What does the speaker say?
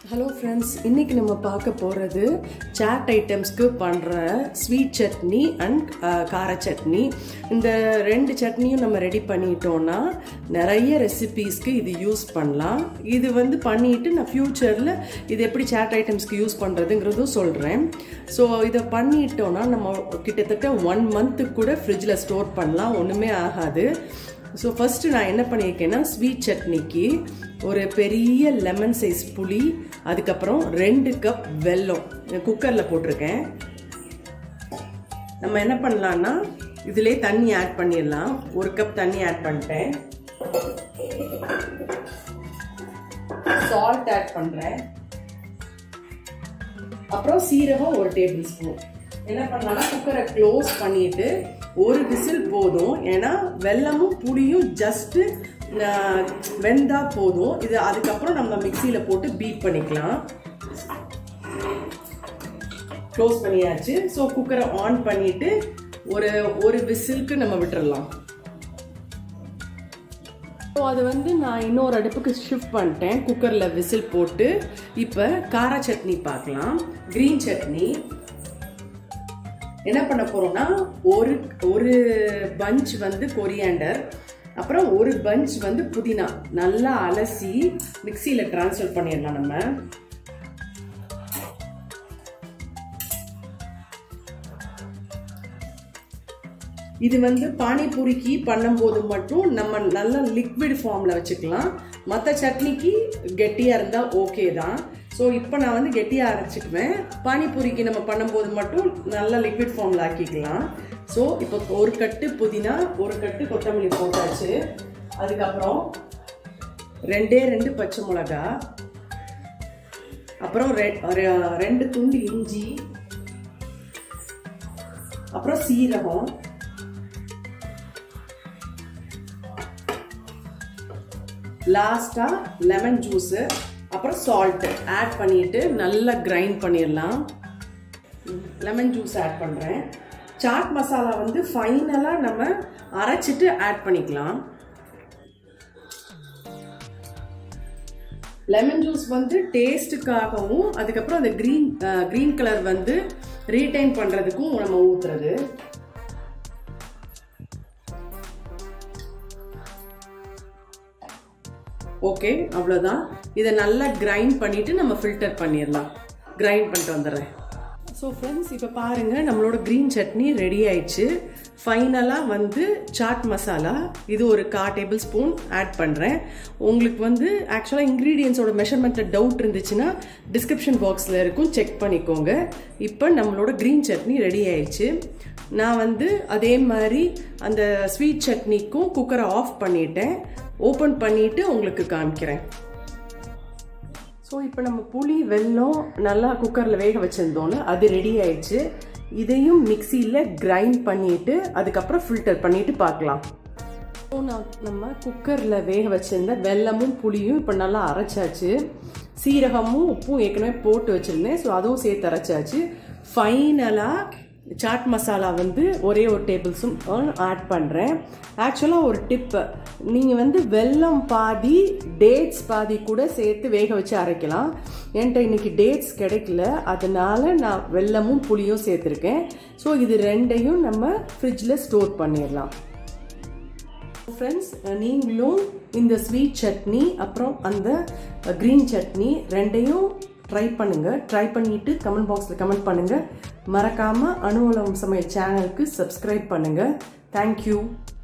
hello friends இன்னைக்கு நம்ம பார்க்க போகிறது சாட் ஐட்டம்ஸ்க்கு பண்ணுற ஸ்வீட் சட்னி அண்ட் கார சட்னி இந்த ரெண்டு சட்னியும் நம்ம ரெடி பண்ணிட்டோம்னா நிறைய ரெசிபீஸ்க்கு இது யூஸ் பண்ணலாம் இது வந்து பண்ணிட்டு நான் ஃப்யூச்சரில் இது எப்படி சாட் ஐட்டம்ஸ்க்கு யூஸ் பண்ணுறதுங்கிறதும் சொல்கிறேன் ஸோ இதை பண்ணிட்டோம்னா நம்ம கிட்டத்தட்ட ஒன் மந்த்துக்கு கூட ஃப்ரிட்ஜில் ஸ்டோர் பண்ணலாம் ஒன்றுமே ஆகாது ஸோ ஃபஸ்ட்டு நான் என்ன பண்ணியிருக்கேன்னா ஸ்வீட் சட்னிக்கு ஒரு பெரிய லெமன் சைஸ் புளி அதுக்கப்புறம் ரெண்டு கப் வெல்லம் குக்கரில் போட்டிருக்கேன் நம்ம என்ன பண்ணலான்னா இதிலே தண்ணி ஆட் பண்ணிடலாம் ஒரு கப் தண்ணி ஆட் பண்ணிட்டேன் சால்ட் ஆட் பண்ணுறேன் அப்புறம் சீரகம் ஒரு டேபிள் ஸ்பூன் என்ன பண்ணலாம்னா குக்கரை க்ளோஸ் பண்ணிட்டு ஒரு விசில் போதும் ஏன்னா வெல்லமும் புளியும் ஜஸ்ட்டு வெந்தா போதும் இது அதுக்கப்புறம் நம்ம மிக்சியில் போட்டு பீட் பண்ணிக்கலாம் க்ளோஸ் பண்ணியாச்சு ஸோ குக்கரை ஆன் பண்ணிட்டு ஒரு ஒரு விசிலுக்கு நம்ம விட்டுறலாம் ஸோ அது வந்து நான் இன்னொரு அடுப்புக்கு ஷிஃப்ட் பண்ணிட்டேன் குக்கரில் விசில் போட்டு இப்போ கார சட்னி பார்க்கலாம் க்ரீன் சட்னி என்ன பண்ண போறோம்னா ஒரு ஒரு பஞ்ச் வந்து கொரியாண்டர் அப்புறம் ஒரு பஞ்ச் வந்து புதினா நல்லா அலசி மிக்சியில் ட்ரான்ஸ்ஃபர் பண்ணிடலாம் நம்ம இது வந்து பானிபூரிக்கு பண்ணும்போது மட்டும் நம்ம நல்ல லிக்விட் ஃபார்மில் வச்சுக்கலாம் மற்ற சட்னிக்கு கெட்டியாக இருந்தால் ஓகே தான் ஸோ இப்போ நான் வந்து கெட்டியாக அரைச்சிக்குவேன் பானிபூரிக்கு நம்ம பண்ணும்போது மட்டும் நல்லா லிக்விட் ஃபார்மில் ஆக்கிக்கலாம் ஸோ இப்போ ஒரு கட்டு புதினா ஒரு கட்டு கொத்தமல்லி போட்டாச்சு அதுக்கப்புறம் ரெண்டே ரெண்டு பச்சை மிளகா அப்புறம் ரெண்டு துண்டு இஞ்சி அப்புறம் சீரகம் லாஸ்ட்டாக லெமன் ஜூஸு அப்புறம் சால்ட்டு ஆட் பண்ணிட்டு நல்லா கிரைண்ட் பண்ணிடலாம் லெமன் ஜூஸ் ஆட் பண்ணுறேன் சாட் மசாலா வந்து ஃபைனலாக நம்ம அரைச்சிட்டு ஆட் பண்ணிக்கலாம் லெமன் ஜூஸ் வந்து டேஸ்ட்டுக்காகவும் அதுக்கப்புறம் அந்த க்ரீன் க்ரீன் கலர் வந்து ரீடைன் பண்ணுறதுக்கும் நம்ம ஊற்றுறது ஓகே அவ்வளோதான் இதை நல்லா கிரைண்ட் பண்ணிவிட்டு நம்ம ஃபில்டர் பண்ணிடலாம் கிரைண்ட் பண்ணிட்டு வந்துடுறேன் ஸோ ஃப்ரெண்ட்ஸ் இப்போ பாருங்கள் நம்மளோட க்ரீன் சட்னி ரெடி ஆயிடுச்சு ஃபைனலாக வந்து சாட் மசாலா இது ஒரு கா டேபிள் ஸ்பூன் ஆட் பண்ணுறேன் உங்களுக்கு வந்து ஆக்சுவலாக இன்க்ரீடியன்ஸோட மெஷர்மெண்ட்டில் டவுட் இருந்துச்சுன்னா டிஸ்கிரிப்ஷன் பாக்ஸில் இருக்கும் செக் பண்ணிக்கோங்க இப்போ நம்மளோட க்ரீன் சட்னி ரெடி ஆயிடுச்சு நான் வந்து அதே மாதிரி அந்த ஸ்வீட் சட்னிக்கும் குக்கரை ஆஃப் பண்ணிட்டேன் ஓப்பன் பண்ணிவிட்டு உங்களுக்கு காமிக்கிறேன் ஸோ இப்போ நம்ம புளி வெல்லம் நல்லா குக்கரில் வேக வச்சுருந்தோம்ல அது ரெடி ஆயிடுச்சு இதையும் மிக்சியில் கிரைண்ட் பண்ணிவிட்டு அதுக்கப்புறம் ஃபில்டர் பண்ணிவிட்டு பார்க்கலாம் ஸோ நான் நம்ம குக்கரில் வேக வச்சுருந்த வெல்லமும் புளியும் இப்போ நல்லா அரைச்சாச்சு சீரகமும் உப்பும் ஏற்கனவே போட்டு வச்சுருந்தேன் ஸோ அதுவும் சேர்த்து அரைச்சாச்சு ஃபைனலாக சாட் மசாலா வந்து ஒரே ஒரு டேபிள் ஸ்பூன் ஆட் பண்ணுறேன் ஆக்சுவலாக ஒரு டிப்பு நீங்கள் வந்து வெல்லம் பாதி டேட்ஸ் பாதி கூட சேர்த்து வேக வச்சு அரைக்கலாம் என்கிட்ட இன்னைக்கு டேட்ஸ் கிடைக்கல அதனால நான் வெல்லமும் புளியும் சேர்த்துருக்கேன் ஸோ இது ரெண்டையும் நம்ம ஃப்ரிட்ஜில் ஸ்டோர் பண்ணிடலாம் ஃப்ரெண்ட்ஸ் நீங்களும் இந்த ஸ்வீட் சட்னி அப்புறம் அந்த க்ரீன் சட்னி ரெண்டையும் ட்ரை பண்ணுங்கள் ட்ரை பண்ணிவிட்டு கமெண்ட் பாக்ஸில் கமெண்ட் பண்ணுங்கள் மறக்காமல் அனுவலம் சமையல் சேனலுக்கு சப்ஸ்கிரைப் பண்ணுங்கள் தேங்க்யூ